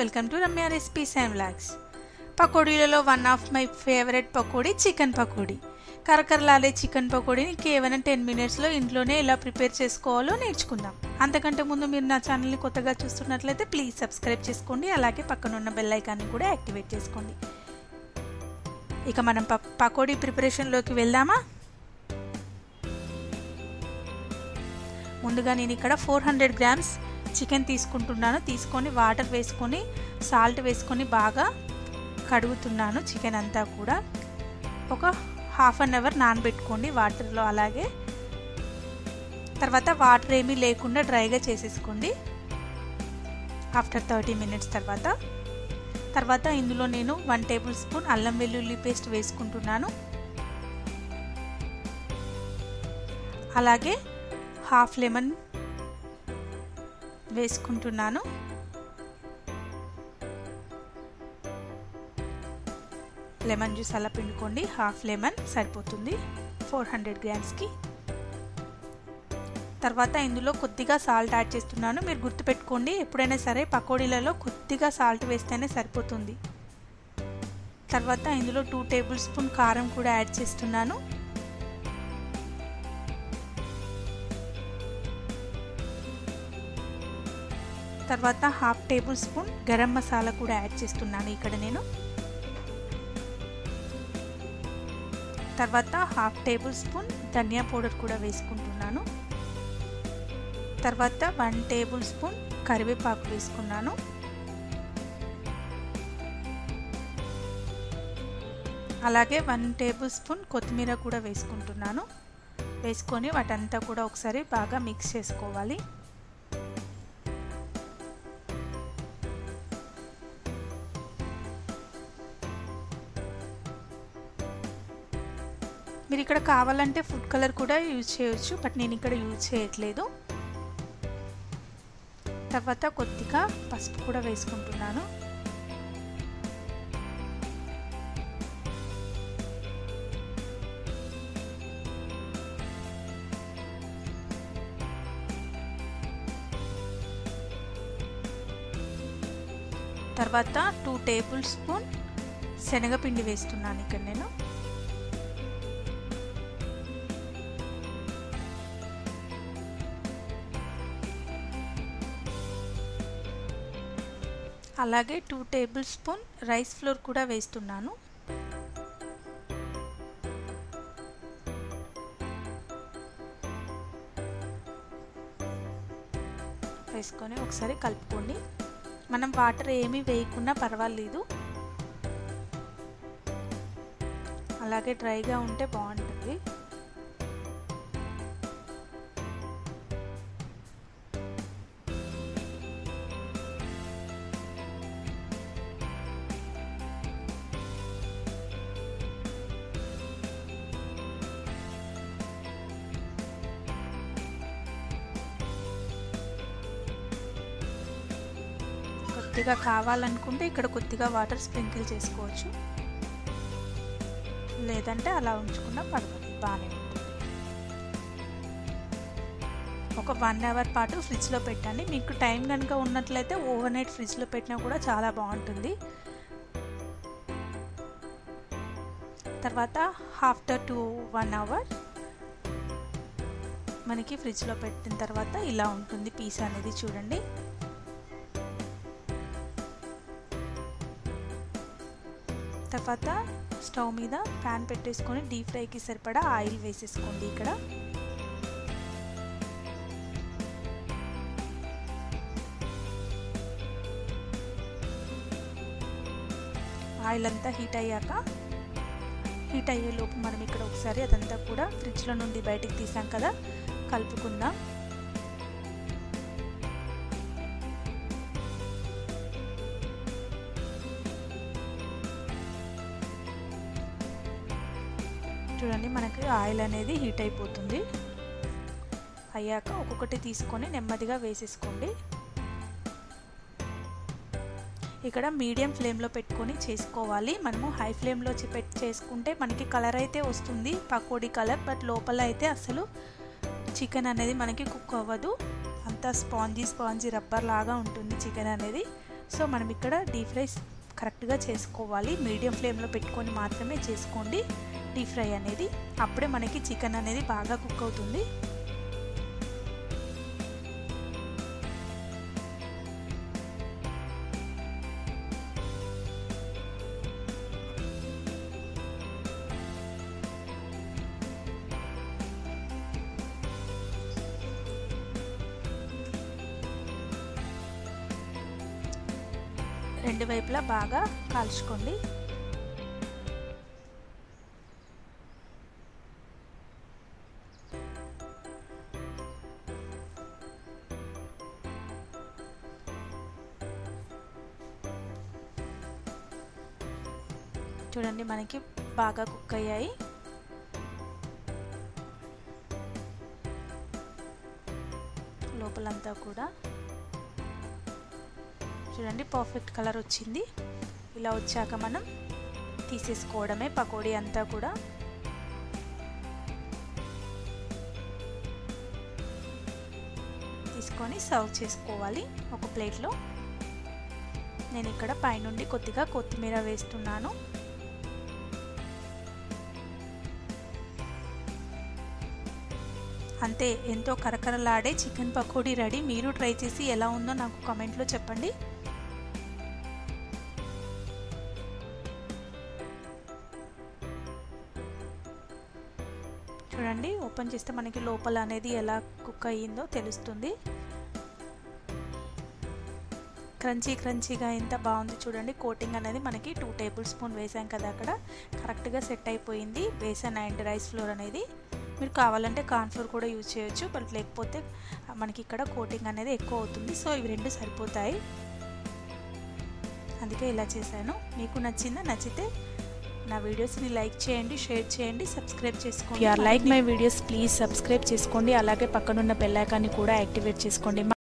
welcome to Ramya recipes and vlogs పకోడీలలో one of my favourite pakoda chicken pakoda కరకరలాడే chicken పకోడీని కేవలం ten మినిట్స్లో ఇంట్లోనే ఎలా ప్రిపేర్ చేసుకోవాలో నేర్చుకుందాం అంతకంటే ముందు మీరు నా ఛానల్ని కొత్తగా చూస్తున్నట్లయితే ప్లీజ్ సబ్స్క్రైబ్ చేసుకోండి అలాగే పక్కన ఉన్న బెల్ ఐకాన్ని కూడా యాక్టివేట్ చేసుకోండి ఇక మనం ప పకోడీ ప్రిపరేషన్లోకి వెళ్దామా ముందుగా నేను ఇక్కడ ఫోర్ హండ్రెడ్ గ్రామ్స్ చికెన్ తీసుకుంటున్నాను తీసుకొని వాటర్ వేసుకొని సాల్ట్ వేసుకొని బాగా కడుగుతున్నాను చికెన్ అంతా కూడా ఒక హాఫ్ అన్ అవర్ నానబెట్టుకోండి వాటర్లో అలాగే తర్వాత వాటర్ ఏమీ లేకుండా డ్రైగా చేసేసుకోండి ఆఫ్టర్ థర్టీ మినిట్స్ తర్వాత తర్వాత ఇందులో నేను వన్ టేబుల్ స్పూన్ అల్లం వెల్లుల్లి పేస్ట్ వేసుకుంటున్నాను అలాగే హాఫ్ లెమన్ వేసుకుంటున్నాను లెమన్ జ్యూస్ అలా పిండుకోండి హాఫ్ లెమన్ సరిపోతుంది ఫోర్ హండ్రెడ్ గ్రామ్స్కి తర్వాత ఇందులో కొద్దిగా సాల్ట్ యాడ్ చేస్తున్నాను మీరు గుర్తుపెట్టుకోండి ఎప్పుడైనా సరే పకోడీలలో కొద్దిగా సాల్ట్ వేస్తేనే సరిపోతుంది తర్వాత ఇందులో టూ టేబుల్ స్పూన్ కారం కూడా యాడ్ చేస్తున్నాను తర్వాత half tablespoon garam masala కూడా యాడ్ చేస్తున్నాను ఇక్కడ నేను తర్వాత హాఫ్ టేబుల్ స్పూన్ ధనియా పౌడర్ కూడా వేసుకుంటున్నాను తర్వాత వన్ టేబుల్ స్పూన్ కరివేపాకు వేసుకున్నాను అలాగే వన్ టేబుల్ స్పూన్ కొత్తిమీర కూడా వేసుకుంటున్నాను వేసుకొని వాటంతా కూడా ఒకసారి బాగా మిక్స్ చేసుకోవాలి మీరు ఇక్కడ కావాలంటే ఫుడ్ కలర్ కూడా యూజ్ చేయొచ్చు బట్ నేను ఇక్కడ యూజ్ చేయట్లేదు తర్వాత కొద్దిగా పసుపు కూడా వేసుకుంటున్నాను తర్వాత టూ టేబుల్ స్పూన్ శనగపిండి వేస్తున్నాను ఇక్కడ నేను అలాగే two tablespoon rice flour కూడా వేస్తున్నాను వేసుకొని ఒకసారి కలుపుకోండి మనం వాటర్ ఏమీ వేయకుండా పర్వాలేదు అలాగే డ్రైగా ఉంటే బాగుంటుంది కొద్దిగా కావాలనుకుంటే ఇక్కడ కొద్దిగా వాటర్ స్ప్రింకిల్ చేసుకోవచ్చు లేదంటే అలా ఉంచుకున్నా పర్వాలేదు బాగానే ఉంటుంది ఒక వన్ అవర్ పాటు ఫ్రిడ్జ్లో పెట్టండి మీకు టైం కనుక ఉన్నట్లయితే ఓవర్ నైట్ ఫ్రిడ్జ్లో పెట్టినా కూడా చాలా బాగుంటుంది తర్వాత ఆఫ్టర్ టూ వన్ అవర్ మనకి ఫ్రిడ్జ్లో పెట్టిన తర్వాత ఇలా ఉంటుంది పీస్ అనేది చూడండి తర్వాత స్టవ్ మీద ప్యాన్ పెట్టేసుకొని డీప్ ఫ్రైకి సరిపడా ఆయిల్ వేసేసుకోండి ఇక్కడ ఆయిల్ అంతా హీట్ అయ్యాక హీట్ అయ్యే లోపు మనం ఇక్కడ ఒకసారి అదంతా కూడా ఫ్రిడ్జ్లో నుండి బయటికి తీసాం కదా కలుపుకుందాం చూడండి మనకి ఆయిల్ అనేది హీట్ అయిపోతుంది అయ్యాక ఒక్కొక్కటి తీసుకొని నెమ్మదిగా వేసేసుకోండి ఇక్కడ మీడియం ఫ్లేమ్లో పెట్టుకొని చేసుకోవాలి మనము హై ఫ్లేమ్లో పెట్టి చేసుకుంటే మనకి కలర్ అయితే వస్తుంది పకోడీ కలర్ బట్ లోపల అయితే అసలు చికెన్ అనేది మనకి కుక్ అవ్వదు అంతా స్పాంజీ స్పాంజీ రబ్బర్ లాగా ఉంటుంది చికెన్ అనేది సో మనం ఇక్కడ డీప్ ఫ్రై కరెక్ట్గా చేసుకోవాలి మీడియం ఫ్లేమ్లో పెట్టుకొని మాత్రమే చేసుకోండి డీప్ ఫ్రై అనేది అప్పుడే మనకి చికెన్ అనేది బాగా కుక్ అవుతుంది రెండు వైపులా బాగా కాల్చుకోండి చూడండి మనకి బాగా కుక్ అయ్యాయి లోపలంతా కూడా చూడండి పర్ఫెక్ట్ కలర్ వచ్చింది ఇలా వచ్చాక మనం తీసేసుకోవడమే పకోడీ అంతా కూడా తీసుకొని సర్వ్ చేసుకోవాలి ఒక ప్లేట్లో నేను ఇక్కడ పైనుండి కొద్దిగా కొత్తిమీర వేస్తున్నాను అంతే ఎంతో కరకరలాడే చికెన్ పకోడీ రెడీ మీరు ట్రై చేసి ఎలా ఉందో నాకు కామెంట్లో చెప్పండి చూడండి ఓపెన్ చేస్తే మనకి లోపల అనేది ఎలా కుక్ అయ్యిందో తెలుస్తుంది క్రంచీ క్రంచీగా ఎంత బాగుంది చూడండి కోటింగ్ అనేది మనకి టూ టేబుల్ స్పూన్ వేసాం కదా అక్కడ కరెక్ట్గా సెట్ అయిపోయింది బేసన్ అండ్ రైస్ ఫ్లోర్ అనేది మీరు కావాలంటే కార్న్ఫ్లోర్ కూడా యూజ్ చేయొచ్చు బట్ లేకపోతే మనకి ఇక్కడ కోటింగ్ అనేది ఎక్కువ అవుతుంది సో ఇవి రెండు సరిపోతాయి అందుకే ఇలా చేశాను మీకు నచ్చిందా నచ్చితే నా వీడియోస్ని లైక్ చేయండి షేర్ చేయండి సబ్స్క్రైబ్ చేసుకోండి or like my videos please subscribe చేసుకోండి అలాగే పక్కనున్న బెల్ ఐకాన్ని కూడా యాక్టివేట్ చేసుకోండి